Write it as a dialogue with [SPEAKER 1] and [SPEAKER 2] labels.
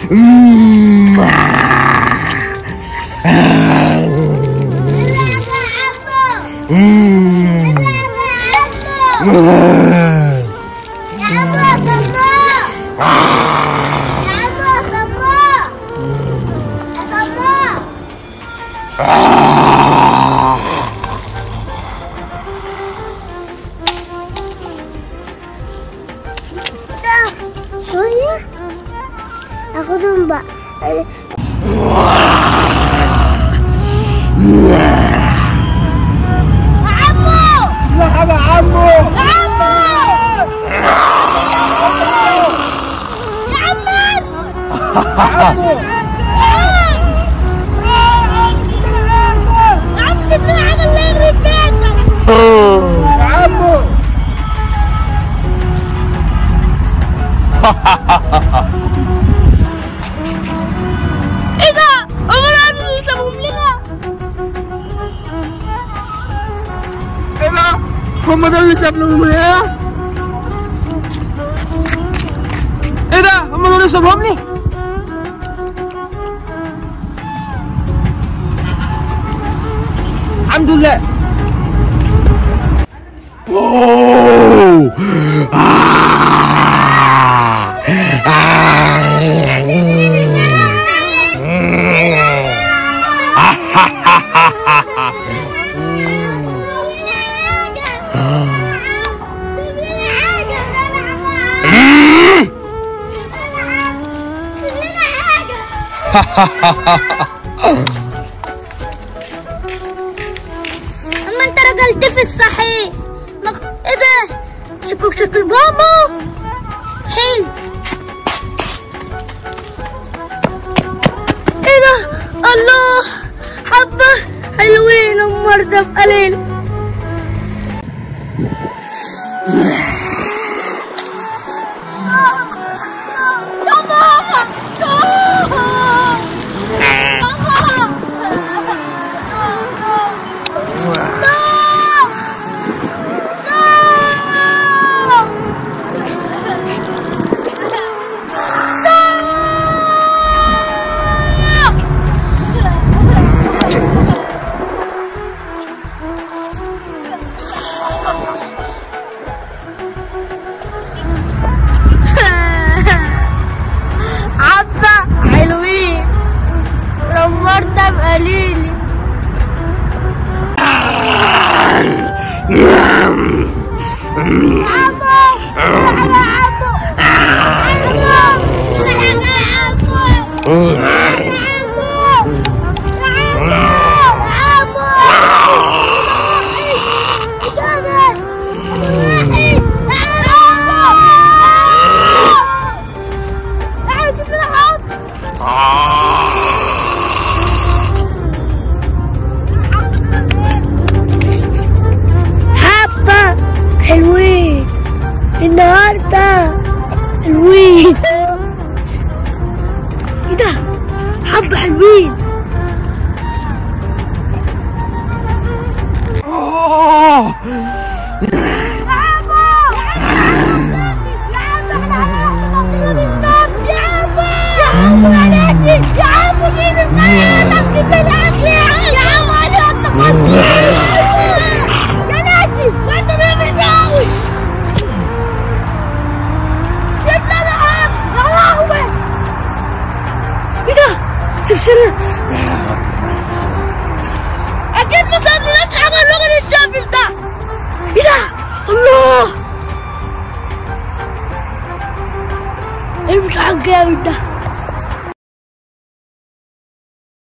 [SPEAKER 1] شوية اخدهم بقى عمو
[SPEAKER 2] مرحبا عمو
[SPEAKER 1] عمو يا عمو
[SPEAKER 2] عمو
[SPEAKER 1] عم سيبنا عمل لي الرجال
[SPEAKER 2] عمو
[SPEAKER 1] ايه ده؟ هم اللي سابهم لنا
[SPEAKER 2] ايه ده هم دول اللي سابهم لي ايه ايه ده هم دول اللي سابهم لي الحمد لله
[SPEAKER 3] أوه. آه.
[SPEAKER 1] اما انت رجلت في الصحيح مك... ايه ده شكوك شكل بابا حلو ايه ده الله حبة حلوين ومرضى بقليل يا ماما عبا حلوين رمرت بقليلي حبة حلوين النهاردة حلوين ايه ده حبة حلوين
[SPEAKER 3] أوه.
[SPEAKER 1] يا عمو مين المالك بالعافية يا عمو انا اتقصت يا ناجي وانت مين بيساوي جبنا العاب يا لهوي ايه ده سلسلة اكيد ما صدقناش حاجة اللغة الجامس ده ايه ده الله ايه بتاع الجامد ده